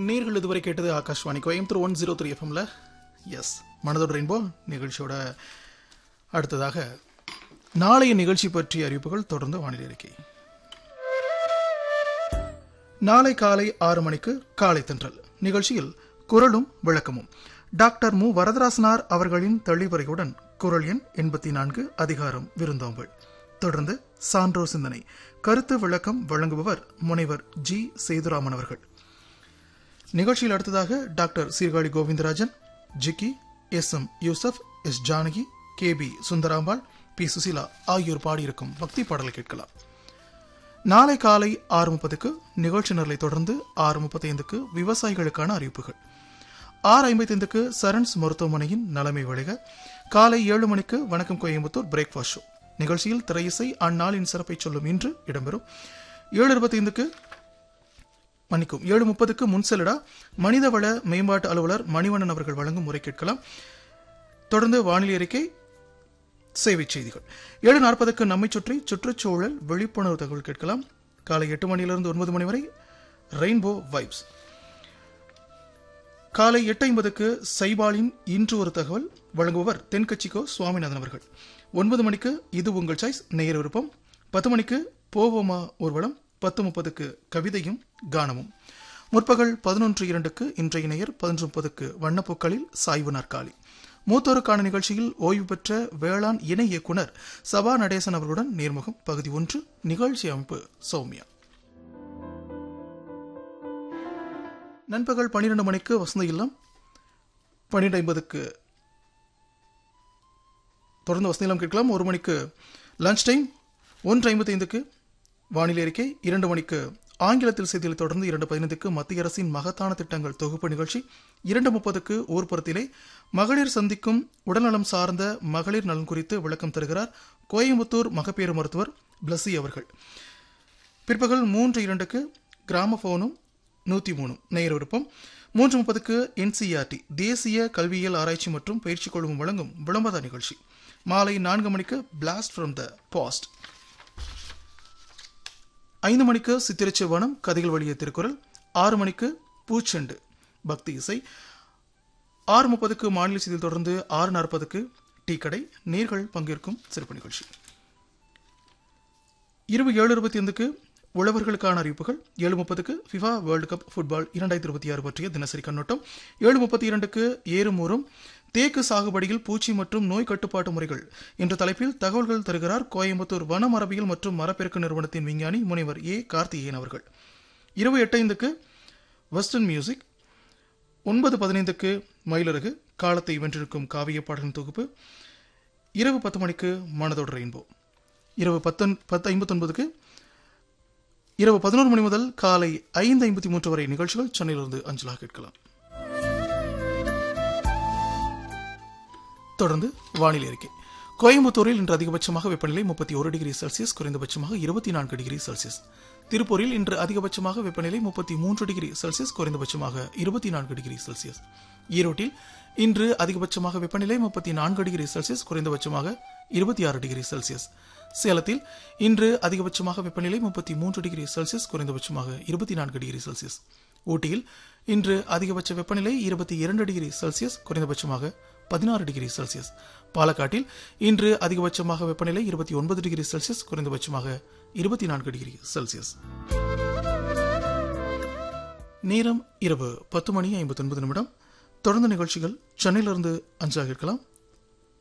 நேர்கள் இதுவரை கேட்டது Akashvani Coimbatore one zero three எஃப்எம்ல எஸ் மனதோட ரெயின்போ நிகழ்ச்சியோட அடுத்ததாக நாளைய நிகழ்ச்சி பற்றிய அறிவிப்புகள் தொடர்ந்து வானிலை அறிக்கை நாளை காலை ஆறு மணிக்கு காலை தென்றல் நிகழ்ச்சியில் குரலும் விளக்கமும் டாக்டர் மு வரதராசனார் அவர்களின் தெளிவுரையுடன் குரல் எண் எண்பத்தி நான்கு அதிகாரம் விருந்தோம்பல் தொடர்ந்து சான்றோர் சிந்தனை கருத்து விளக்கம் வழங்குபவர் முனைவர் ஜி சேதுராமன் அவர்கள் நிகழ்ச்சியில் அடுத்ததாக doctor Sirkazhi Govindarajan Jikki S M Yusuf S Janaki K B Sundarambal P Susheela ஆகியோர் பாடியிருக்கும் பக்தி பாடலை கேட்கலாம் நாளை காலை ஆறு முப்பதுக்கு நிகழ்ச்சி நிரலை தொடர்ந்து ஆறு முப்பத்தைந்துக்கு விவசாயிகளுக்கான அறிவிப்புகள் ஆறு ஐம்பத்தைந்துக்கு சரண்ஸ் மருத்துவமனையின் நலமை விளைக காலை ஏழு மணிக்கு வணக்கம் கோயம்புத்தூர் பிரேக்ஃபாஸ்ட் ஷோ நிகழ்ச்சியில் திரையிசை அந்நாளின் சிறப்பை சொல்லும் இன்று இடம்பெறும் ஏழு இருபத்தைந்துக்கு மன்னிக்கும் ஏழு முப்பதுக்கு முன்செல்லடா மனிதவள மேம்பாட்டு அலுவலர் மணிவண்ணன் அவர்கள் வழங்கும் முறை கேட்கலாம் தொடர்ந்து வானிலை அறிக்கை சேவை செய்திகள் ஏழு நாற்பதுக்கு நம்மை சுற்றி சுற்றுச்சூழல் விழிப்புணர்வு தகவல் கேட்கலாம் காலை எட்டு மணியிலிருந்து ஒன்பது மணி வரை ரெயின்போ வைப்ஸ் காலை எட்டு ஐம்பதுக்கு சைபாலின் இன்று ஒரு தகவல் வழங்குபவர் தென்கட்சிக்கோ சுவாமிநாதன் அவர்கள் ஒன்பது மணிக்கு இது உங்கள் சாய்ஸ் நேயர் விருப்பம் பத்து மணிக்கு போவோமா ஊர்வலம் பத்து முப்பதுக்கு கவிதையும் கானமும் முற்பகல் பதினொன்று இரண்டுக்கு இன்றைய நேயர் பதினொன்று முப்பதுக்கு வண்ணப்பூக்களில் சாய்வு நாற்காலி மூத்தோருக்கான நிகழ்ச்சியில் ஓய்வு பெற்ற வேளாண் இணை இயக்குனர் சபா நடேசன் அவர்களுடன் நேர்முகம் பகுதி ஒன்று நிகழ்ச்சி அமைப்பு சௌமியா நண்பகல் பன்னிரண்டு மணிக்கு வசந்த இல்லம் பன்னிரெண்டு ஐம்பதுக்கு தொடர்ந்து வசந்த இல்லம் கேட்கலாம் ஒரு மணிக்கு லஞ்ச் டைம் ஒன்று ஐம்பத்தைந்துக்கு வானிலை அறிக்கை இரண்டு மணிக்கு ஆங்கிலத்தில் செய்திகளை தொடர்ந்து இரண்டு பதினைந்துக்கு மத்திய அரசின் மகத்தான திட்டங்கள் தொகுப்பு நிகழ்ச்சி இரண்டு முப்பதுக்கு ஊர்ப்புறத்திலே மகளிர் சந்திக்கும் உடல்நலம் சார்ந்த மகளிர் நலன் குறித்து விளக்கம் தருகிறார் கோயம்புத்தூர் மகப்பேறு மருத்துவர் பிளஸி அவர்கள் பிற்பகல் மூன்று இரண்டுக்கு கிராமபோனும் நூற்றி மூணு நேயர் விருப்பம் மூன்று முப்பதுக்கு என்சிஆர்டி தேசிய கல்வியியல் ஆராய்ச்சி மற்றும் பயிற்சி குழுமம் வழங்கும் விளம்பர நிகழ்ச்சி மாலை நான்கு மணிக்கு பிளாஸ்ட் ஃப்ரம் த பாஸ்ட் ஐந்து மணிக்கு சித்திரச்சிவனம் கதைகள் வழிய திருக்குறள் ஆறு மணிக்கு பூச்செண்டு பக்தி இசை ஆறு முப்பதுக்கு மாநில செய்தியில் தொடர்ந்து ஆறு நாற்பதுக்கு டீ கடை நேர்கள் பங்கேற்கும் சிறப்பு நிகழ்ச்சி இரவு ஏழு இருபத்தி ஐந்துக்கு உழவர்களுக்கான அறிவிப்புகள் ஏழு முப்பதுக்கு ஃபிஃபா வேர்ல்டு கப் ஃபுட்பால் இரண்டாயிரத்தி இருபத்தி ஆறு பற்றிய தினசரி கண்ணோட்டம் ஏழு முப்பத்தி இரண்டுக்கு ஏறுமூறும் தேக்கு சாகுபடியில் பூச்சி மற்றும் நோய் கட்டுப்பாட்டு முறைகள் என்ற தலைப்பில் தகவல்கள் தருகிறார் கோயம்புத்தூர் வன மரபியல் மற்றும் மரப்பெருக்க நிறுவனத்தின் விஞ்ஞானி முனைவர் ஏ கார்த்திகேயன் அவர்கள் இரவு எட்டைந்துக்கு வெஸ்டர்ன் மியூசிக் ஒன்பது பதினைந்துக்கு மயிலரகு காலத்தை வென்றிருக்கும் காவிய பாடலின் தொகுப்பு இரவு பத்து மணிக்கு மனதோட ரெயின்போ இரவு பத்தொன் பத்து ஐம்பத்தொன்பதுக்கு இரவு பதினோரு மணி முதல் காலை ஐந்து ஐம்பத்தி மூன்று வரை நிகழ்ச்சிகள் சென்னையிலிருந்து அஞ்சலாக கேட்கலாம் தொடர்ந்து வானிலை அறிக்கை கோயம்புத்தூரில் இன்று அதிகபட்சமாக வெப்பநிலை முப்பத்தி ஒரு டிகிரி செல்சியஸ் குறைந்தபட்சமாக இருபத்தி நான்கு டிகிரி செல்சியஸ் திருப்பூரில் இன்று அதிகபட்சமாக வெப்பநிலை முப்பத்தி மூன்று டிகிரி செல்சியஸ் குறைந்தபட்சமாக இருபத்தி நான்கு டிகிரி செல்சியஸ் ஈரோட்டில் இன்று அதிகபட்சமாக வெப்பநிலை முப்பத்தி நான்கு டிகிரி செல்சியஸ் குறைந்தபட்சமாக இருபத்தி ஆறு டிகிரி செல்சியஸ் சேலத்தில் இன்று அதிகபட்சமாக வெப்பநிலை முப்பத்தி மூன்று டிகிரி செல்சியஸ் குறைந்தபட்சமாக இருபத்தி நான்கு டிகிரி செல்சியஸ் ஊட்டியில் இன்று அதிகபட்ச வெப்பநிலை இருபத்தி இரண்டு டிகிரி செல்சியஸ் குறைந்தபட்சமாக பதினாறு டிகிரி செல்சியஸ் பாலக்காட்டில் இன்று அதிகபட்சமாக வெப்பநிலை இருபத்தி ஒன்பது டிகிரி செல்சியஸ் குறைந்தபட்சமாக இருபத்தி நான்கு டிகிரி செல்சியஸ் நேரம் இரவு பத்து மணி ஐம்பத்தி ஒன்பது நிமிடம் தொடர்ந்து நிகழ்ச்சிகள் சென்னையிலிருந்து அஞ்சாக இருக்கலாம்